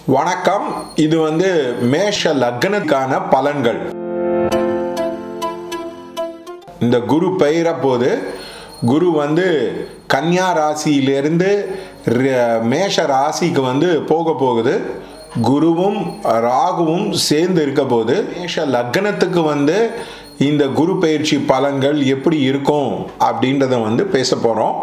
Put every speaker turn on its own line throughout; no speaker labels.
வணக்கம் இது வந்து மேஷ லக்னத்துக்கான பலன்கள் இந்த குரு பெயர போது குரு வந்து கன்னியா ராசியிலிருந்து ர- மேஷ ராசிக்கு வந்து போக போகுது குருவும் ராகுவும் சேர்ந்து இருக்க போது மேஷ லக்னத்துக்கு வந்து இந்த குரு பயிற்சி பலன்கள் எப்படி இருக்கும் அப்படின்றத வந்து பேச போகிறோம்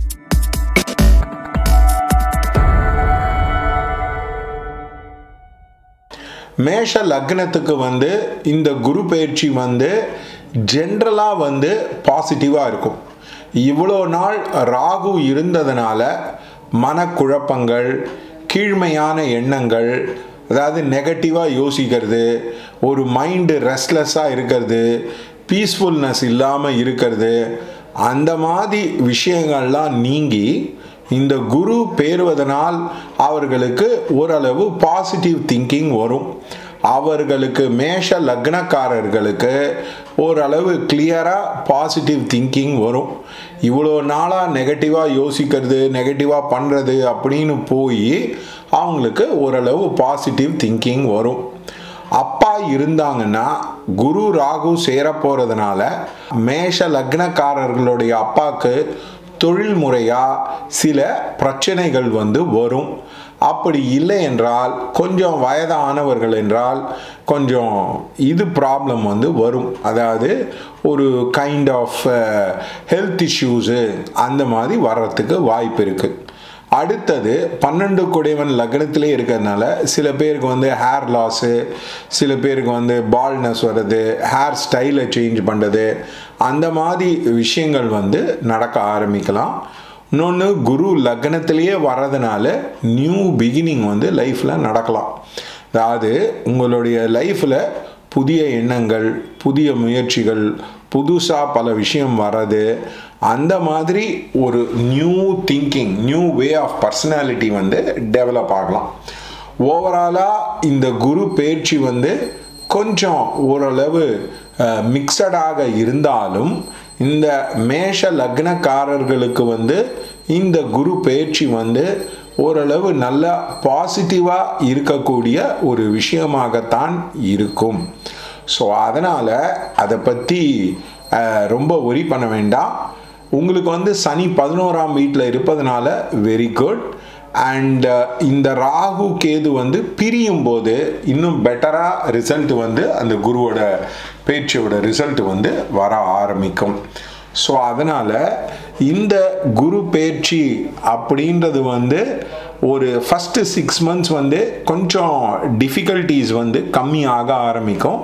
மேஷ லக்னத்துக்கு வந்து இந்த குரு பயிற்சி வந்து ஜென்ரலாக வந்து பாசிட்டிவாக இருக்கும் இவ்வளோ நாள் ராகு இருந்ததுனால மனக்குழப்பங்கள் கீழ்மையான எண்ணங்கள் அதாவது நெகட்டிவாக யோசிக்கிறது ஒரு மைண்டு ரெஸ்ட்லெஸ்ஸாக இருக்கிறது பீஸ்ஃபுல்னஸ் இல்லாமல் இருக்கிறது அந்த மாதிரி விஷயங்கள்லாம் நீங்கி இந்த குரு பேருவதனால் அவர்களுக்கு ஓரளவு பாசிட்டிவ் திங்கிங் வரும் அவர்களுக்கு மேஷ லக்னக்காரர்களுக்கு ஓரளவு கிளியராக பாசிட்டிவ் திங்கிங் வரும் இவ்வளோ நாளாக நெகட்டிவாக யோசிக்கிறது நெகட்டிவாக பண்ணுறது அப்படின்னு போய் அவங்களுக்கு ஓரளவு பாசிட்டிவ் திங்கிங் வரும் அப்பா இருந்தாங்கன்னா குரு ராகு சேர போகிறதுனால மேஷ லக்னக்காரர்களுடைய அப்பாவுக்கு தொழில் முறையாக சில பிரச்சனைகள் வந்து வரும் அப்படி இல்லை என்றால் கொஞ்சம் வயதானவர்கள் என்றால் கொஞ்சம் இது ப்ராப்ளம் வந்து வரும் அதாவது ஒரு கைண்ட் ஆஃப் ஹெல்த் இஷ்யூஸு அந்த மாதிரி வர்றதுக்கு வாய்ப்பு இருக்குது அடுத்தது பன்னெண்டு குடைவன் லக்னத்திலே இருக்கிறதுனால சில பேருக்கு வந்து ஹேர் லாஸு சில பேருக்கு வந்து பால்னஸ் வர்றது ஹேர் ஸ்டைலை சேஞ்ச் பண்ணுறது அந்த மாதிரி விஷயங்கள் வந்து நடக்க ஆரம்பிக்கலாம் இன்னொன்று குரு லக்னத்திலேயே வர்றதுனால நியூ பிகினிங் வந்து லைஃப்பில் நடக்கலாம் அதாவது உங்களுடைய லைஃப்பில் புதிய எண்ணங்கள் புதிய முயற்சிகள் புதுசாக பல விஷயம் வர்றது அந்த மாதிரி ஒரு new thinking new way of personality வந்து டெவலப் ஆகலாம் ஓவராலாக இந்த குரு பயிற்சி வந்து கொஞ்சம் ஓரளவு மிக்சடாக இருந்தாலும் இந்த மேஷ லக்னக்காரர்களுக்கு வந்து இந்த குரு பயிற்சி வந்து ஓரளவு நல்ல பாசிட்டிவாக இருக்கக்கூடிய ஒரு விஷயமாகத்தான் இருக்கும் ஸோ அதனால் அதை பற்றி ரொம்ப ஒரி பண்ண வேண்டாம் உங்களுக்கு வந்து சனி பதினோராம் வீட்டில் இருப்பதனால வெரி குட் அண்ட் இந்த ராகு கேது வந்து பிரியும் போது இன்னும் பெட்டராக ரிசல்ட் வந்து அந்த குருவோட பேச்சியோட ரிசல்ட் வந்து வர ஆரம்பிக்கும் ஸோ அதனால் இந்த குரு பேச்சு அப்படின்றது வந்து ஒரு ஃபஸ்ட்டு சிக்ஸ் மந்த்ஸ் வந்து கொஞ்சம் டிஃபிகல்ட்டிஸ் வந்து கம்மியாக ஆரம்பிக்கும்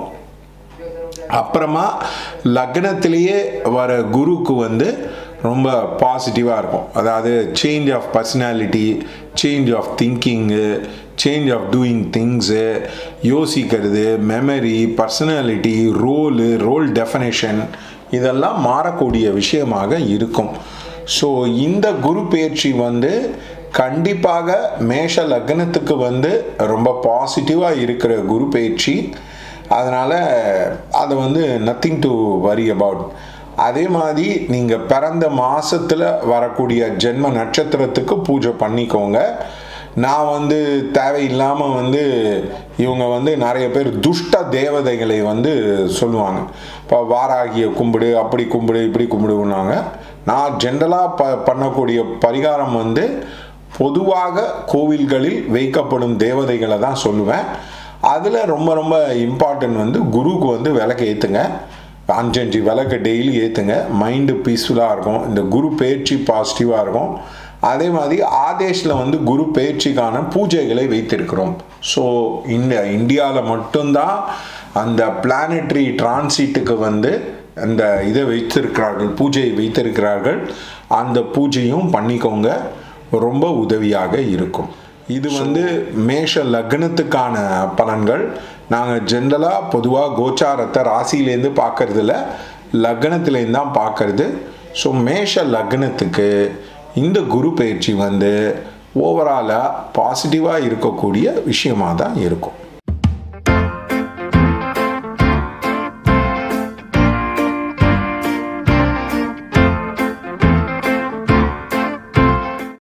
அப்புறமா லக்னத்திலேயே வர குருக்கு வந்து ரொம்ப பாசிட்டிவாக இருக்கும் அதாவது change of personality change of thinking change of doing things யோசிக்கிறது memory personality role role definition இதெல்லாம் மாறக்கூடிய விஷயமாக இருக்கும் ஸோ இந்த குரு பயிற்சி வந்து கண்டிப்பாக மேஷ லக்னத்துக்கு வந்து ரொம்ப பாசிட்டிவாக இருக்கிற குரு பயிற்சி அதனால் அதை வந்து நத்திங் டு வரி அபவுட் அதே மாதிரி நீங்கள் பிறந்த மாதத்தில் வரக்கூடிய ஜென்ம நட்சத்திரத்துக்கு பூஜை பண்ணிக்கோங்க நான் வந்து தேவையில்லாமல் வந்து இவங்க வந்து நிறைய பேர் துஷ்ட தேவதைகளை வந்து சொல்லுவாங்க இப்போ வாராகிய கும்பிடு அப்படி கும்பிடு இப்படி கும்பிடுனாங்க நான் ஜென்ரலாக ப பண்ணக்கூடிய பரிகாரம் வந்து பொதுவாக கோவில்களில் வைக்கப்படும் தேவதைகளை தான் சொல்லுவேன் அதில் ரொம்ப ரொம்ப இம்பார்ட்டன்ட் வந்து குருவுக்கு வந்து விளக்கு ஏற்றுங்க அஞ்சஞ்சு விளக்கு டெய்லி ஏற்றுங்க மைண்டு பீஸ்ஃபுல்லாக இருக்கும் இந்த குரு பயிற்சி பாசிட்டிவாக இருக்கும் அதே மாதிரி ஆதேஷில் வந்து குரு பயிற்சிக்கான பூஜைகளை வைத்திருக்கிறோம் ஸோ இந்த இந்தியாவில் மட்டும்தான் அந்த பிளானட்ரி டிரான்சிட்டுக்கு வந்து அந்த இதை வைத்திருக்கிறார்கள் பூஜையை வைத்திருக்கிறார்கள் அந்த பூஜையும் பண்ணிக்கோங்க ரொம்ப உதவியாக இருக்கும் இது வந்து மேஷ லக்னத்துக்கான பலன்கள் நாங்கள் ஜென்ரலாக பொதுவாக கோச்சாரத்தை ராசியிலேருந்து பார்க்கறதில்ல லக்னத்துலேருந்து தான் பார்க்கறது ஸோ மேஷ லக்னத்துக்கு இந்த குரு பயிற்சி வந்து ஓவராலாக பாசிட்டிவாக இருக்கக்கூடிய விஷயமாக தான் இருக்கும்